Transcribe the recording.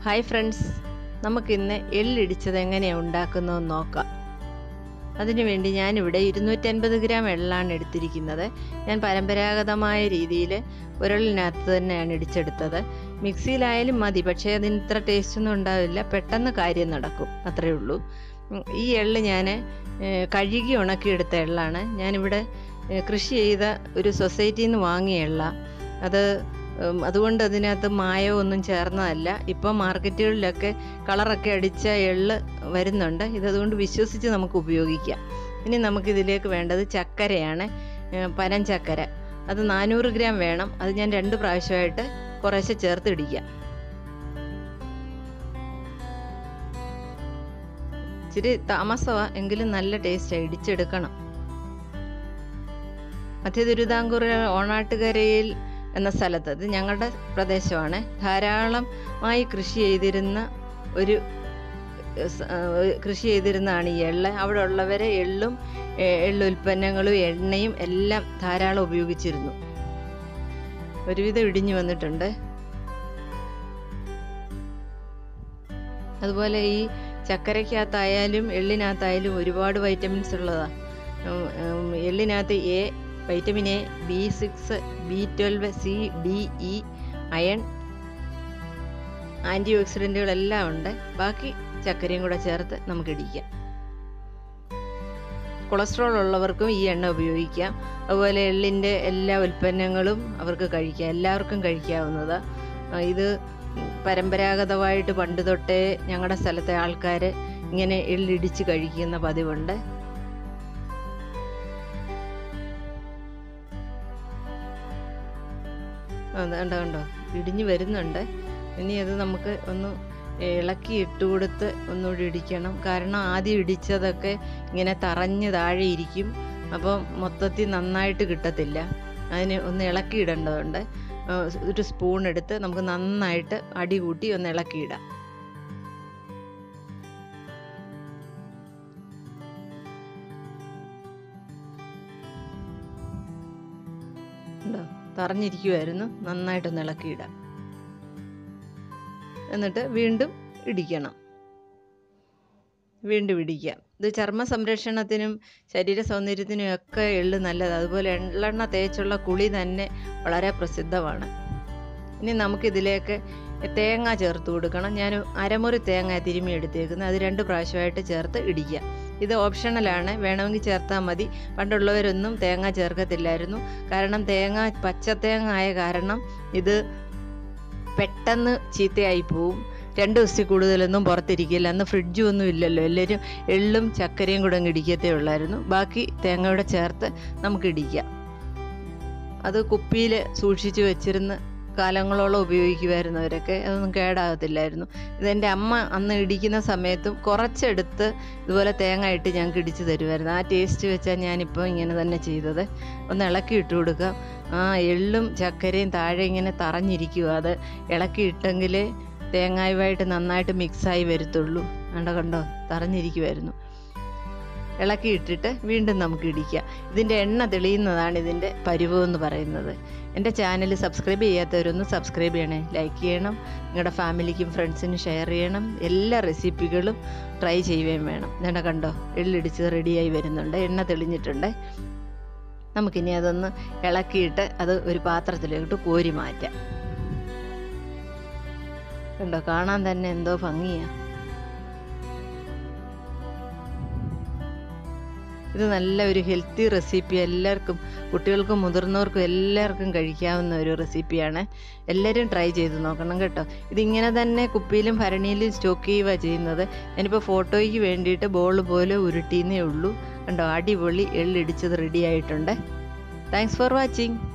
hi friends നമുക്കിന്ന് എള്ളിടിച്ചത് എങ്ങനെയാണ് ഉണ്ടാക്കുന്നതെന്ന് നോക്കാം അതിനുവേണ്ടി ഞാനിവിടെ ഇരുന്നൂറ്റൻപത് ഗ്രാം എള്ളാണ് എടുത്തിരിക്കുന്നത് ഞാൻ പരമ്പരാഗതമായ രീതിയിൽ ഉരളിനകത്ത് തന്നെയാണ് ഇടിച്ചെടുത്തത് മിക്സിയിലായാലും മതി പക്ഷേ അതിന് ഇത്ര ടേസ്റ്റ് ഒന്നും ഉണ്ടാവില്ല പെട്ടെന്ന് കാര്യം നടക്കും അത്രയേ ഉള്ളൂ ഉം, ഈ എള്ള് ഞാൻ കഴുകി ഉണക്കിയെടുത്ത എള്ളാണ് ഞാനിവിടെ ഏ, കൃഷി ചെയ്ത ഒരു സൊസൈറ്റിയിൽ നിന്ന് വാങ്ങിയ എള്ള അത് ഉം, അതുകൊണ്ട് അതിനകത്ത് മായമോ ഒന്നും ചേർന്നതല്ല ഇപ്പം മാർക്കറ്റുകളിലൊക്കെ കളറൊക്കെ അടിച്ച എള്ള് വരുന്നുണ്ട് ഇതതുകൊണ്ട് വിശ്വസിച്ച് നമുക്ക് ഉപയോഗിക്കാം ഇനി നമുക്കിതിലേക്ക് വേണ്ടത് ചക്കരയാണ് ഏ, പനം ചക്കര അത് നാനൂറ് ഗ്രാം വേണം അത് ഞാൻ രണ്ട് പ്രാവശ്യമായിട്ട് കുറേശ്ശെ ചേർത്ത് ഇടിക്കാം ഇച്ചിരി താമസമാണ് എങ്കിലും നല്ല ടേസ്റ്റാണ് ഇടിച്ചെടുക്കണം മധ്യ തിരുവിതാംകൂർ ഓണാട്ടുകരയിൽ എന്ന സ്ഥലത്ത് ഇത് ഞങ്ങളുടെ പ്രദേശമാണ് ധാരാളമായി കൃഷി ചെയ്തിരുന്ന ഒരു ഏഹ്, സ- ഏഹ്, കൃഷി ചെയ്തിരുന്നതാണ് ഈ എള്ള് അവിടെ ഉള്ളവരെ എള്ളും ഏഹ്, എള്ളുൽപ്പന്നങ്ങളും എണ്ണയും എല്ലാം ധാരാളം ഉപയോഗിച്ചിരുന്നു ഒരുവിധം ഇടിഞ്ഞു വന്നിട്ടുണ്ട് അതുപോലെ ഈ ചക്കരയ്ക്കകത്തായാലും എള്ളിനകത്തായാലും ഒരുപാട് വൈറ്റമിൻസ് ഉള്ളതാണ് എള്ളിനകത്ത് A vitamin A B six B twelve C D E iron ആൻറ്റി ഓക്സിഡൻറ്റുകളെല്ലാം ഉണ്ട് ബാക്കി ചക്കരയും കൂടെ ചേർത്ത് നമുക്ക് ഇടിക്കാം കൊളസ്ട്രോൾ ഉള്ളവർക്കും ഈ എണ്ണ ഉപയോഗിക്കാം അതുപോലെ എള്ളിൻ്റെ എല്ലാ ഉൽപ്പന്നങ്ങളും അവർക്ക് കഴിക്കാം എല്ലാവർക്കും കഴിക്കാവുന്നതാണ് ഇത് പരമ്പരാഗതമായിട്ട് പണ്ട് തൊട്ടേ ഞങ്ങളുടെ സ്ഥലത്തെ ആൾക്കാർ ഇങ്ങനെ എള്ളിടിച്ച് കഴിക്കുന്ന പതിവുണ്ട് അത് കണ്ടോ കണ്ടോ ഇടിഞ്ഞു വരുന്നുണ്ട് ഇനി അത് നമുക്ക് ഒന്ന് ഇളക്കി ഇട്ട് കൊടുത്ത് ഒന്നുകൂടി ഇടിക്കണം കാരണം ആദ്യം ഇടിച്ചതൊക്കെ ഇങ്ങനെ തറഞ്ഞ് താഴെ ഇരിക്കും അപ്പം മൊത്തത്തിൽ നന്നായിട്ട് കിട്ടത്തില്ല അതിന് ഒന്ന് ഇളക്കി ഇടേണ്ടതുണ്ട് ആ, ഒരു സ്പൂൺ എടുത്ത് നമുക്ക് നന്നായിട്ട് അടി കൂട്ടി ഒന്ന് ഇളക്കിയിടാം ഉണ്ടോ തറഞ്ഞിരിക്കുമായിരുന്നു നന്നായിട്ടൊന്ന് ഇളക്കിയിടാം എന്നിട്ട് വീണ്ടും ഇടിക്കണം വീണ്ടും ഇടിക്കാം ഇത് ചർമ്മ സംരക്ഷണത്തിനും ശരീര സൗന്ദര്യത്തിനും ഒക്കെ എള്ള് നല്ലതാണ് അതുപോലെ എള്ളെണ്ണ തേച്ചുള്ള കുളി തന്നെ വളരെ പ്രസിദ്ധമാണ് ഇനി നമുക്കിതിലേക്ക് തേങ്ങ ചേർത്ത് കൊടുക്കണം ഞാൻ അരമുറി തേങ്ങ തിരുമ്മി എടുത്തേക്കുന്നത് അത് രണ്ട് പ്രാവശ്യമായിട്ട് ചേർത്ത് ഇടിക്കാം ഇത് ഓപ്ഷണലാണ് വേണമെങ്കിൽ ചേർത്താൽ മതി പണ്ടുള്ളവരൊന്നും തേങ്ങ ചേർക്കത്തില്ലായിരുന്നു കാരണം തേങ്ങ പച്ചത്തേങ്ങ ആയ കാരണം ഇത് പെട്ടെന്ന് ചീത്തയായി പോവും രണ്ട് ദിവസത്തിൽ കൂടുതലൊന്നും പുറത്തിരിക്കില്ല അന്ന് ഫ്രിഡ്ജും ഒന്നും ഇല്ലല്ലോ എല്ലാവരും എള്ളും ചക്കരയും കൂടെ അങ്ങ് ഇടിക്കത്തേ ഉള്ളായിരുന്നു ബാക്കി തേങ്ങയുടെ ചേർത്ത് നമുക്ക് ഇടിക്കാം അത് കുപ്പിയിൽ സൂക്ഷിച്ച് വെച്ചിരുന്ന് കാലങ്ങളോളം ഉപയോഗിക്കുമായിരുന്നവരൊക്കെ അതൊന്നും കേടാകത്തില്ലായിരുന്നു ഇതെൻ്റെ അമ്മ അന്ന് ഇടിക്കുന്ന സമയത്തും കുറച്ചെടുത്ത് ഇതുപോലെ തേങ്ങ ഇട്ട് ഞങ്ങൾക്ക് ഇടിച്ച് തരുമായിരുന്നു ആ ടേസ്റ്റ് വെച്ചാൽ ഞാനിപ്പോൾ ഇങ്ങനെ തന്നെ ചെയ്തത് ഒന്ന് ഇളക്കി ഇട്ട് കൊടുക്കാം ആ എള്ളും ചക്കരയും താഴെ ഇങ്ങനെ തറഞ്ഞിരിക്കുക അത് ഇളക്കി ഇട്ടെങ്കിലേ തേങ്ങായുമായിട്ട് നന്നായിട്ട് മിക്സായി വരത്തുള്ളൂ കണ്ടോ കണ്ടോ തറഞ്ഞിരിക്കുമായിരുന്നു ഇളക്കി ഇട്ടിട്ട് വീണ്ടും നമുക്ക് ഇടിക്കാം ഇതിൻ്റെ എണ്ണ തെളിയുന്നതാണ് ഇതിൻ്റെ പരുവം എന്ന് പറയുന്നത് എൻ്റെ ചാനൽ സബ്സ്ക്രൈബ് ചെയ്യാത്തവരൊന്ന് സബ്സ്ക്രൈബ് ചെയ്യണേ ലൈക്ക് ചെയ്യണം നിങ്ങളുടെ ഫാമിലിക്കും ഫ്രണ്ട്സിനും ഷെയർ ചെയ്യണം എല്ലാ റെസിപ്പികളും ട്രൈ ചെയ്യുകയും വേണം ഇതേണ്ട കണ്ടോ എള്ളിടിച്ച് റെഡിയായി വരുന്നുണ്ട് എണ്ണ തെളിഞ്ഞിട്ടുണ്ട് നമുക്കിനി അതൊന്ന് ഇളക്കിയിട്ട് അത് ഒരു പാത്രത്തിലോട്ട് കോരി മാറ്റാം കണ്ടോ കാണാൻ തന്നെ എന്തോ ഭംഗിയാ ഇത് നല്ല ഒരു ഹെൽത്തി റെസിപ്പി എല്ലാവർക്കും കുട്ടികൾക്കും മുതിർന്നവർക്കും എല്ലാവർക്കും കഴിക്കാവുന്ന ഒരു റെസിപ്പിയാണ് എല്ലാവരും ട്രൈ ചെയ്ത് നോക്കണം കേട്ടോ ഇതിങ്ങനെ തന്നെ കുപ്പിയിലും ഭരണിയിലും സ്റ്റോക്ക് ചെയ്യുക ചെയ്യുന്നത് ഞാനിപ്പോൾ ഫോട്ടോയ്ക്ക് വേണ്ടിയിട്ട് ബോൾ പോലെ ഉരുട്ടിയെന്നേ ഉള്ളൂ കണ്ടോ അടിപൊളി എള്ളിടിച്ചത് റെഡി ആയിട്ടുണ്ട് താങ്ക്സ് ഫോർ വാച്ചിങ്